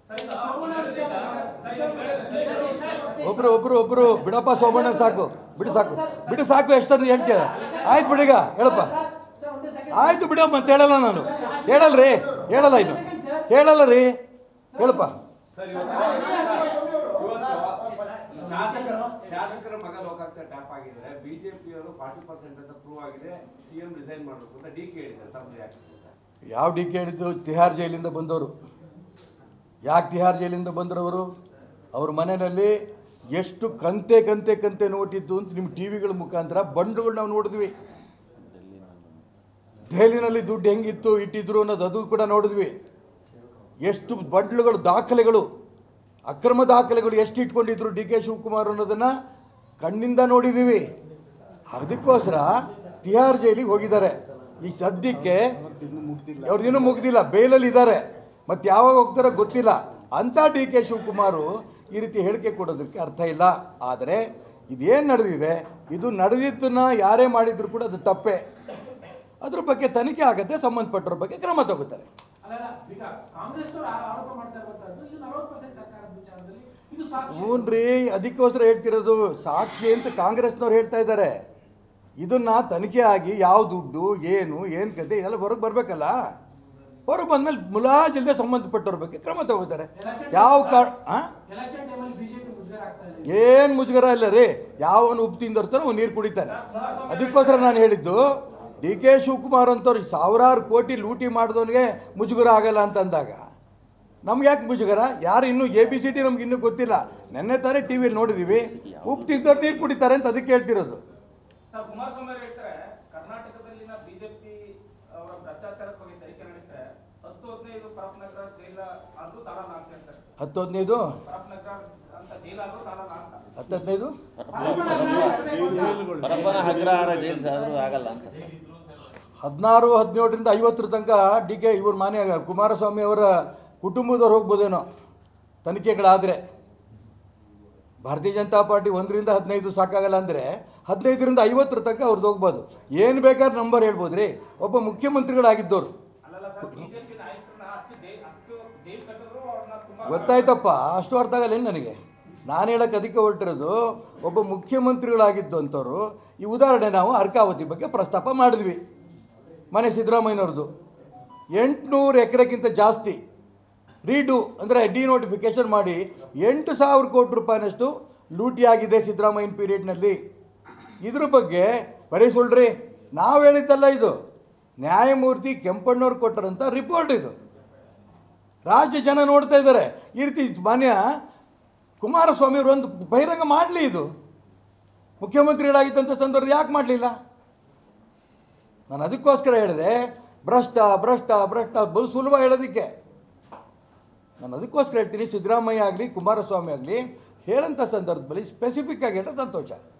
ಒಬ್ರು ಒಬ್ರು ಒಬ್ರು ಬಿಡಪ್ಪ ಸೋಮಣ್ಣ ಸಾಕು ಬಿಡು ಸಾಕು ಬಿಡು ಸಾಕು ಎಷ್ಟನ್ನು ಹೇಳ್ತೀಯ ಆಯ್ತು ಬಿಡೀಗ ಹೇಳಪ್ಪ ಆಯ್ತು ಬಿಡಪ್ಪ ಅಂತ ಹೇಳಲ್ಲ ನಾನು ಹೇಳಲ್ರಿ ಹೇಳಲ್ಲ ಇನ್ನು ಹೇಳಲ್ಲ ರೀ ಹೇಳಪ್ಪ ಸರ್ ಇವತ್ತು ಇವತ್ತು ಶಾಸಕರ ಶಾಸಕರ ಮಗ ಲೋಕಾಯುಕ್ತ ಟ್ಯಾಪ್ ಆಗಿದ್ದಾರೆ ಬಿಜೆಪಿಯವರು ಫಾರ್ಟಿ ಪರ್ಸೆಂಟ್ ಅಂತ ಪ್ರೂವ್ ಆಗಿದೆ ಸಿಎಂ ರಿಸೈನ್ ಮಾಡಬೇಕು ಅಂತ ಡಿ ಕೆ ಹೇಳಿದ್ದಾರೆ ತಮ್ಮದು ಯಾಕೆ ಸರ್? ಯಾವ ಡಿ ಕೆ ಹೇಳಿದ್ದು ತಿಹಾರ್ ಜೈಲಿಂದ ಬಂದವರು ಯಾಕೆ ತಿಹಾರ್ ಜೈಲಿಂದ ಬಂದರು ಅವರು ಅವ್ರ ಮನೆಯಲ್ಲಿ ಎಷ್ಟು ಕಂತೆ ಕಂತೆ ಕಂತೆ ನೋಟಿದ್ದು ಅಂತ ನಿಮ್ಮ ಟಿ ವಿಗಳ ಮುಖಾಂತರ ಬಂಡ್ರುಗಳು ನಾವು ನೋಡಿದ್ವಿ ದೆಹಲಿನಲ್ಲಿ ದುಡ್ಡು ಹೆಂಗಿತ್ತು ಇಟ್ಟಿದ್ರು ಅನ್ನೋದು ಅದು ಕೂಡ ನೋಡಿದ್ವಿ ಎಷ್ಟು ಬಂಡ್ಲುಗಳು ದಾಖಲೆಗಳು ಅಕ್ರಮ ದಾಖಲೆಗಳು ಎಷ್ಟು ಇಟ್ಕೊಂಡಿದ್ರು ಡಿ ಕೆ ಶಿವಕುಮಾರ್ ಅನ್ನೋದನ್ನು ಕಣ್ಣಿಂದ ನೋಡಿದ್ದೀವಿ ಅದಕ್ಕೋಸ್ಕರ ತಿಹಾರ್ ಜೈಲಿಗೆ ಹೋಗಿದ್ದಾರೆ ಈ ಸದ್ಯಕ್ಕೆ ಅವ್ರದಿನ್ನೂ ಮುಗ್ದಿಲ್ಲ ಬೇಲಲ್ಲಿ ಇದ್ದಾರೆ ಮತ್ತು ಯಾವಾಗ ಹೋಗ್ತಾರೋ ಗೊತ್ತಿಲ್ಲ ಅಂಥ ಡಿ ಕೆ ಶಿವಕುಮಾರು ಈ ರೀತಿ ಹೇಳಿಕೆ ಕೊಡೋದಕ್ಕೆ ಅರ್ಥ ಇಲ್ಲ ಆದರೆ ಇದೇನು ನಡೆದಿದೆ ಇದು ನಡೆದಿದ್ದನ್ನ ಯಾರೇ ಮಾಡಿದ್ರು ಕೂಡ ಅದು ತಪ್ಪೇ ಅದ್ರ ಬಗ್ಗೆ ತನಿಖೆ ಆಗತ್ತೆ ಸಂಬಂಧಪಟ್ಟವ್ರ ಬಗ್ಗೆ ಕ್ರಮ ತಗೋತಾರೆ ಅಲ್ಲ ಈಗ ಕಾಂಗ್ರೆಸ್ ಅವರು ಆರೋಪ ಮಾಡ್ತಾ ಇರುವಂತದ್ದು ಇದು ನಲವತ್ತು ಪರ್ಸೆಂಟ್ ಸರ್ಕಾರದ ವಿಚಾರದಲ್ಲಿ ಇದು ಸಾಕ್ಷಿ ಹ್ಞೂ ರೀ ಅದಕ್ಕೋಸ್ಕರ ಹೇಳ್ತಿರೋದು ಸಾಕ್ಷಿ ಅಂತ ಕಾಂಗ್ರೆಸ್ನವ್ರು ಹೇಳ್ತಾ ಇದ್ದಾರೆ ಇದನ್ನ ತನಿಖೆ ಆಗಿ ಯಾವ ದುಡ್ಡು ಏನು ಏನು ಕತೆ ಇದೆಲ್ಲ ಹೊರಗೆ ಬರಬೇಕಲ್ಲ ಹೊರಗೆ ಬಂದಮೇಲೆ ಮುಲಾಜಿಲ್ಲದೆ ಸಂಬಂಧಪಟ್ಟವ್ರ ಬಗ್ಗೆ ಕ್ರಮ ತಗೋತಾರೆ ಯಾವ ಕಾರ್ ಹಾಂ ಎಲೆಕ್ಷನ್ ಟೈಮಲ್ಲಿ ಬಿಜೆಪಿ ಮುಜುಗರ ಆಗ್ತಾ ಇದೆ ಏನು ಮುಜುಗರ ಇಲ್ಲ ರೀ ಯಾವನು ಉಪ್ಪು ತಿಂದಿರ್ತಾನೋ ಅವ್ನು ನೀರು ಕುಡಿತಾನೆ ಅದಕ್ಕೋಸ್ಕರ ನಾನು ಹೇಳಿದ್ದು ಡಿ ಕೆ ಶಿವಕುಮಾರ್ ಅಂತವ್ರು ಸಾವಿರಾರು ಕೋಟಿ ಲೂಟಿ ಮಾಡಿದವನಿಗೆ ಮುಜುಗರ ಆಗಲ್ಲ ಅಂತ ಅಂದಾಗ ನಮ್ಗೆ ಯಾಕೆ ಮುಜುಗರ ಯಾರು ಇನ್ನೂ ಎ ಬಿ ಸಿ ಟಿ ನಮ್ಗೆ ಇನ್ನೂ ಗೊತ್ತಿಲ್ಲ ನೆನ್ನೆ ತಾನೇ ಟಿ ವಿಯಲ್ಲಿ ನೋಡಿದ್ದೀವಿ ಉಪ್ಪು ತಿಂದವ್ರು ನೀರು ಕುಡಿತಾರೆ ಅಂತ ಅದಕ್ಕೆ ಹೇಳ್ತಿರೋದು ಸರ್ ಕುಮಾರಸ್ವಾಮಿ ಅವರು ಹೇಳ್ತಾರೆ ಕರ್ನಾಟಕದಲ್ಲಿನ ಬಿಜೆಪಿ ಅವರ ಭ್ರಷ್ಟಾಚಾರದ ಬಗ್ಗೆ ತನಿಖೆ ನಡೆಸಿದ್ರೆ ಹತ್ತು ಹದಿನೈದು ಪರಪ್ನಗರ ಜೈಲ ಆದ್ರೂ ಸಾಲಲ್ಲ ಅಂತ ಹೇಳ್ತಾರೆ ಹತ್ತು ಹದಿನೈದು ಪರಪ್ನಗರ ಅಂತ ಜೈಲ್ ಆದ್ರೂ ಸಾಲಲ್ಲ ಅಂತ ಹತ್ತು ಹದಿನೈದು ಪರಪ್ಪನ ಅಗ್ರಹಾರ ಜೈಲು ಸಾದ್ರು ಆಗಲ್ಲ ಅಂತ ಹದಿನಾರು ಹದಿನೇಳರಿಂದ ಐವತ್ತರ ತನಕ ಡಿ ಕೆ ಇವ್ರ ಮಾನ್ಯ ಕುಮಾರಸ್ವಾಮಿ ಅವರ ಕುಟುಂಬದವ್ರು ಹೋಗ್ಬೋದೇನೋ ತನಿಖೆಗಳಾದರೆ ಭಾರತೀಯ ಜನತಾ ಪಾರ್ಟಿ ಒಂದರಿಂದ ಹದಿನೈದು ಸಾಕಾಗಲ್ಲ ಅಂದರೆ ಹದಿನೈದರಿಂದ ಐವತ್ತರ ತನಕ ಅವ್ರದ್ದು ಹೋಗ್ಬೋದು ಏನು ಬೇಕಾದ್ರೆ ನಂಬರ್ ಹೇಳ್ಬೋದು ರೀ ಒಬ್ಬ ಮುಖ್ಯಮಂತ್ರಿಗಳಾಗಿದ್ದವರು ಅಲ್ಲಲ್ಲ ಸರ್ ಬಿಜೆಪಿ ನಾಯಕರನ್ನ ಅಷ್ಟು ಜೈಲ್ ಅಷ್ಟು ಜೈಲ್ ಕಟ್ಟಿದ್ರು ಅವ್ರನ್ನ ತುಂಬಾ ಗೊತ್ತಾಯ್ತಪ್ಪ ಅಷ್ಟು ಅರ್ಥ ಆಗಲ್ಲ ಏನು ನನಗೆ ನಾನು ಹೇಳಕ್ಕೆ ಅದಕ್ಕೆ ಹೊರಟಿರೋದು ಒಬ್ಬ ಮುಖ್ಯಮಂತ್ರಿಗಳಾಗಿದ್ದು ಅಂಥವ್ರು ಈ ಉದಾಹರಣೆ ನಾವು ಅರ್ಕಾವತಿ ಬಗ್ಗೆ ಪ್ರಸ್ತಾಪ ಮಾಡಿದ್ವಿ ಮನೆ ಸಿದ್ದರಾಮಯ್ಯನವ್ರದ್ದು ಎಂಟುನೂರು ಎಕರೆಗಿಂತ ಜಾಸ್ತಿ ರೀಡು ಅಂದರೆ ಡಿನೋಟಿಫಿಕೇಶನ್ ಮಾಡಿ ಎಂಟು ಸಾವಿರ ಕೋಟಿ ರೂಪಾಯಿನಷ್ಟು ಲೂಟಿಯಾಗಿದೆ ಸಿದ್ದರಾಮಯ್ಯನ ಪೀರಿಯಡ್ನಲ್ಲಿ ಇದ್ರ ಬಗ್ಗೆ ಬರೀ ಸುಳ್ರಿ ನಾವು ಹೇಳಿದ್ದಲ್ಲ ಇದು ನ್ಯಾಯಮೂರ್ತಿ ಕೆಂಪಣ್ಣವ್ರು ಕೊಟ್ಟರಂಥ ರಿಪೋರ್ಟ್ ಇದು ರಾಜ್ಯ ಜನ ನೋಡ್ತಾ ಇದ್ದಾರೆ ಈ ರೀತಿ ಮಾನ್ಯ ಕುಮಾರಸ್ವಾಮಿ ಅವರು ಒಂದು ಬಹಿರಂಗ ಮಾಡಲಿ ಇದು ಮುಖ್ಯಮಂತ್ರಿಗಳಾಗಿದ್ದಂಥ ಸಂದರ್ಭ ಯಾಕೆ ಮಾಡಲಿಲ್ಲ ನಾನು ಅದಕ್ಕೋಸ್ಕರ ಹೇಳಿದೆ ಭ್ರಷ್ಟ ಭ್ರಷ್ಟ ಭ್ರಷ್ಟ ಬಲು ಸುಲಭ ಹೇಳೋದಕ್ಕೆ ನಾನು ಅದಕ್ಕೋಸ್ಕರ ಹೇಳ್ತೀನಿ ಸಿದ್ದರಾಮಯ್ಯ ಆಗಲಿ ಕುಮಾರಸ್ವಾಮಿ ಆಗಲಿ ಹೇಳಂಥ ಸಂದರ್ಭದಲ್ಲಿ ಸ್ಪೆಸಿಫಿಕ್ ಆಗಿ ಹೇಳಿದ್ರೆ ಸಂತೋಷ